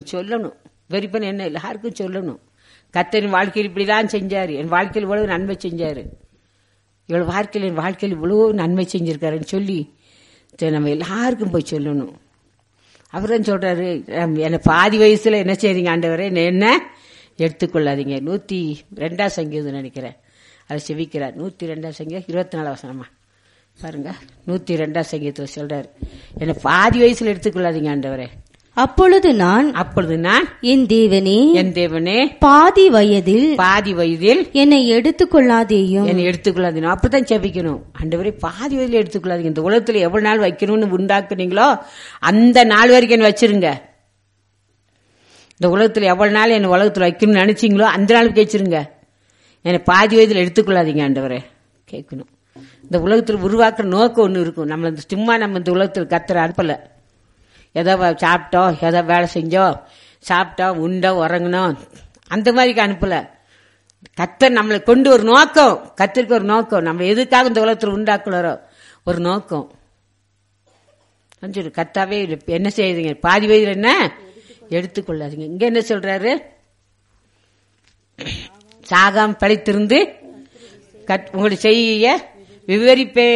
சொல்லணும் வெறிப்பன் என்ன எல்லாருக்கும் சொல்லணும் கத்தரின் வாழ்க்கையில் இப்படிலாம் செஞ்சாரு என் வாழ்க்கையில் இவ்வளவு நன்மை செஞ்சாரு இவ்வளவு வாழ்க்கையில் என் வாழ்க்கையில் இவ்வளவு நன்மை செஞ்சிருக்காருன்னு சொல்லி இதை நம்ம எல்லாருக்கும் போய் சொல்லணும் அவர் தான் சொல்றாரு "அம், என்னை பாதி வயசுல என்ன செய்றீங்க ஆண்டவரே என்னை என்ன எடுத்துக்கொள்ளாதீங்க நூத்தி ரெண்டாம் சங்கீதம் நினைக்கிறேன் அதை செவிக்கிறார் நூத்தி ரெண்டாம் சங்கீதம் இருபத்தி நாலாம் வசனமா பாருங்க நூத்தி ரெண்டாம் சங்கீதத்தில் சொல்றாரு என்னை பாதி வயசுல எடுத்துக்கொள்ளாதீங்க ஆண்டவரே அப்பொழுது நான் அப்பொழுது நான் என் தேவனே என் தேவனே பாதி வயதில் பாதி வயதில் என்னை எடுத்துக்கொள்ளாதேயும் என்னை எடுத்துக்கொள்ளாதீங்க அப்படித்தான் செபிக்கணும் ஆண்டவரே பாதி வயதில் எடுத்துக்கொள்ளாதீங்க இந்த உலகத்துல எவ்வளவு நாள் வைக்கணும்னு உண்டாக்குனீங்களோ அந்த நாள் வரைக்கும் என்ன வச்சிருங்க இந்த உலகத்துல எவ்வளவு நாள் என்ன உலகத்துல வைக்கணும்னு நினைச்சீங்களோ அந்த நாளுக்கு வச்சிருங்க என்னை பாதி வயதில் எடுத்துக்கொள்ளாதீங்க ஆண்டவரே கேட்கணும் இந்த உலகத்தில் உருவாக்குற நோக்கம் ஒன்று இருக்கும் நம்மள இந்த சும்மா நம்ம இந்த உலகத்தில் கத்துற அனுப்பல ஏதோ வ- சாப்பிட்டோம் ஏதோ வேலை செஞ்சோம் சாப்பிட்டோம் உண்டோம் உறங்கினோம் அந்த மாதிரிக்கு அனுப்பல கத்தர் நம்மளை கொண்டு ஒரு நோக்கம் கத்திற்கு ஒரு நோக்கம் நம்ம எதுக்காக இந்த உலகத்தில் உண்டாக்குனாரோ ஒரு நோக்கம் சொல்லு கத்தாவே இது என்ன செய்யுதுங்க பாதி வயதில் என்ன எடுத்துக்கொள்ளாதீங்க இங்க என்ன சொல்றாரு சாகாம படைத்திருந்து கத்- உங்களுடைய செய்ய விவரிப்பே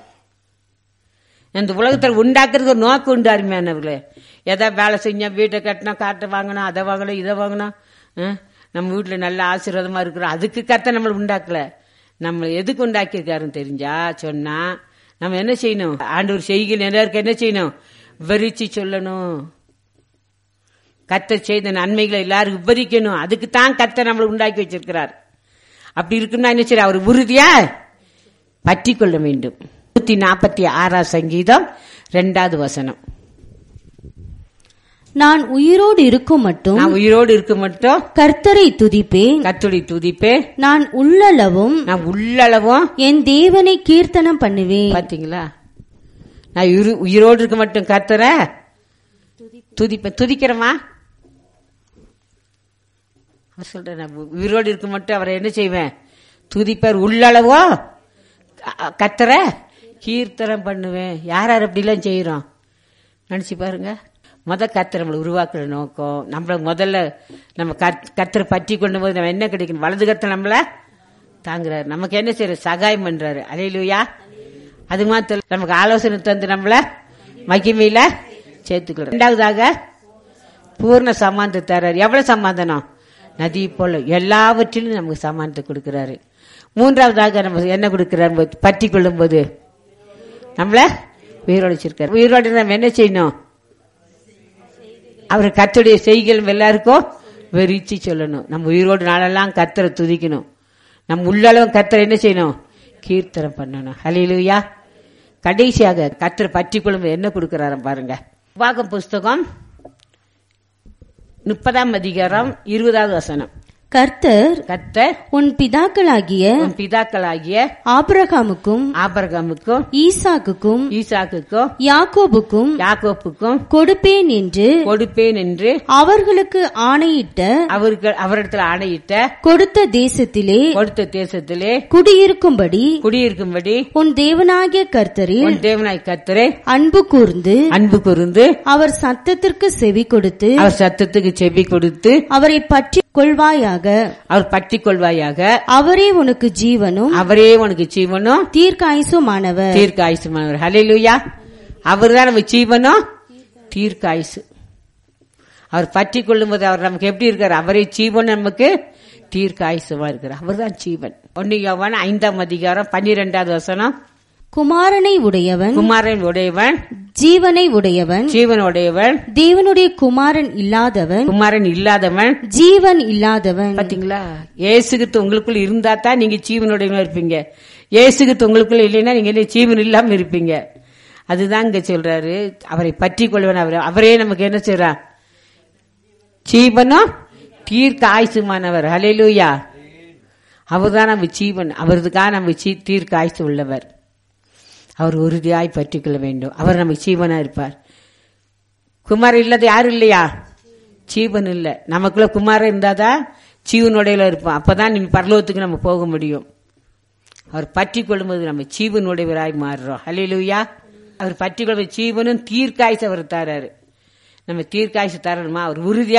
இந்த உலகத்தில் உண்டாக்குறது ஒரு நோக்கம் உண்டு அருமையானவர்களே எதா வேலை செஞ்சோம் வீட்டை கட்டினோம் காட்டை வாங்கணும் அதை வாங்கணும் இதை வாங்கணும் ஆ? நம்ம வீட்டில் நல்ல ஆசீர்வாதமா இருக்கிறோம் அதுக்கு கத்த நம்மளை உண்டாக்கல நம்மளை எதுக்கு உண்டாக்கியிருக்காருன்னு தெரிஞ்சா சொன்னா நம்ம என்ன செய்யணும் ஆண்டவர் செய்கிற எல்லாருக்கும் என்ன செய்யணும் விவரிச்சு சொல்லணும் கத்தர் செய்த நன்மைகளை எல்லாரும் விவரிக்கணும் அதுக்கு தான் கத்தர் நம்மளை உண்டாக்கி வச்சிருக்கிறார் அப்படி இருக்குன்னா என்ன சரி அவர் உறுதியா பற்றி கொள்ள வேண்டும் நூத்தி நாற்பத்தி ஆறாம் சங்கீதம் ரெண்டாவது வசனம் நான் உயிரோடு இருக்கும் மட்டும் நான் உயிரோடு இருக்க மட்டும் கர்த்தரை துதிப்பேன் கத்துடி துதிப்பே நான் உள்ளளவும் நான் உள்ளளவும் என் தேவனை கீர்த்தனம் பண்ணுவேன் பாத்தீங்களா நான் உயிரு- உயிரோடு இருக்க மட்டும் கத்துற துதிப்பேன் துதிக்கிறமா அவர் சொல்றேன் நான் உ- உயிரோடு இருக்க மட்டும் அவரை என்ன செய்வேன் துதிப்பார் உள்ளளவோ க- கத்துற கீர்த்தனம் பண்ணுவேன் யார் யார் அப்படிலாம் செய்யறோம் நினைச்சு பாருங்க முத கத்தர் நம்மளை உருவாக்குற நோக்கம் நம்மள முதல்ல நம்ம கத்- கத்தரை பற்றி கொண்டு போது நம்ம என்ன கிடைக்கணும் வலது கத்தை நம்மள தாங்குறாரு நமக்கு என்ன செய்யற சகாயம் பண்றாரு அலையிலுயா அது மாத்திரம் நமக்கு ஆலோசனை தந்து நம்மள மகிமையில சேர்த்துக்கிறோம் ரெண்டாவதாக பூர்ண சமாந்தம் தர்றாரு எவ்வளவு சமாதானம் நதி போல எல்லாவற்றிலும் நமக்கு சமாதானத்தை கொடுக்கிறாரு மூன்றாவதாக நம்ம என்ன கொடுக்கிறாரு பற்றி கொள்ளும் போது நம்மள உயிரோடு வச்சிருக்காரு உயிரோடு நம்ம என்ன செய்யணும் அவர் கத்துடைய செய்கள் எல்லாருக்கும் வெறிச்சு சொல்லணும் நம்ம உயிரோடு நாளெல்லாம் கத்தரை துதிக்கணும் நம்ம உள்ளளவும் கத்தரை என்ன செய்யணும் கீர்த்தனம் பண்ணணும் ஹலிலுயா கடைசியாக கத்தரை பற்றி கொள்ளும் என்ன கொடுக்கிறாராம் பாருங்க உபாகம் புஸ்தகம் முப்பதாம் அதிகாரம் இருபதாவது வசனம் கர்த்தர் கத்தர் உன் பிதாக்களாகிய உன் பிதாக்களாகிய ஆபிரகாமுக்கும் ஆபரகமுக்கும் ஈசாக்குக்கும் ஈசாக்குக்கும் யாக்கோபுக்கும் யாக்கோப்புக்கும் கொடுப்பேன் என்று கொடுப்பேன் என்று அவர்களுக்கு ஆணையிட்ட அவர்கள் அவரிடத்தில் ஆணையிட்ட கொடுத்த தேசத்திலே கொடுத்த தேசத்திலே குடியிருக்கும்படி குடியிருக்கும்படி உன் தேவனாகிய கர்த்தரில் உன் தேவனாய் கத்தரே அன்பு கூர்ந்து அன்பு கூர்ந்து அவர் சத்தத்திற்கு செவி கொடுத்து அவர் சத்தத்துக்கு செவி கொடுத்து அவரை பற்றி கொள்வாயாக அவர் பற்றி கொள்வாயாக அவரே உனக்கு ஜீவனும் அவரே உனக்கு ஜீவனும் தீர்க்காயுசுமானவர் தீர்க்க ஆயுசுமானவர் ஹalleluya அவர் தான் நம்ம ஜீவனும் தீர்க்க ஆயுசு அவர் பற்றி கொள்ளும்போது அவர் நமக்கு எப்படி இருக்கார் அவரே ஜீவன் நமக்கு தீர்க்க ஆயுசுமா இருக்கிறார் அவர் தான் ஜீவன் ஒன்னு யோவான் ஐந்தாம் அதிகாரம் பன்னிரெண்டாவது வசனம் குமாரனை உடையவன் குமாரன் உடையவன் ஜீவனை உடையவன் ஜீவன் உடையவன் தேவனுடைய குமாரன் இல்லாதவன் குமாரன் இல்லாதவன் ஜீவன் இல்லாதவன் பாத்தீங்களா ஏசுகித்து உங்களுக்குள்ள இருந்தா தான் நீங்க ஜீவனுடையவனா இருப்பீங்க ஏசுகித்து உங்களுக்குள்ள இல்லைன்னா நீங்க என்ன ஜீவன் இல்லாம இருப்பீங்க அதுதான் இங்க சொல்றாரு அவரை பற்றி கொள்வன் அவர் அவரே நமக்கு என்ன செய்றா ஜீவனும் தீர்க்க ஆயுசுமானவர் ஹalleluya அவர்தான் நம்ம ஜீவன் அவருக்காக நம்ம ஜீ- தீர்க்க ஆயுசு உள்ளவர் அவர் உறுதியாய் பற்றிக் கொள்ள வேண்டும் அவர் நமக்கு ஜீவனா இருப்பார் குமார் இல்லாத யாரும் இல்லையா ஜீவன் இல்ல நமக்குள்ள குமாரன் இருந்தாதான் ஜீவனுடையில இருப்போம் அப்பதான் நீ பரலோகத்துக்கு நம்ம போக முடியும் அவர் பற்றி கொள்ளும்போது நம்ம ஜீவனுடையவராய் மாறுறோம் ஹalleluya அவர் பற்றி கொள்வது ஜீவனும் தீர்க்காய்ச்சி அவர் தராரு நம்ம தீர்க்காய்ச்சி தரணுமா அவர் உறுதியா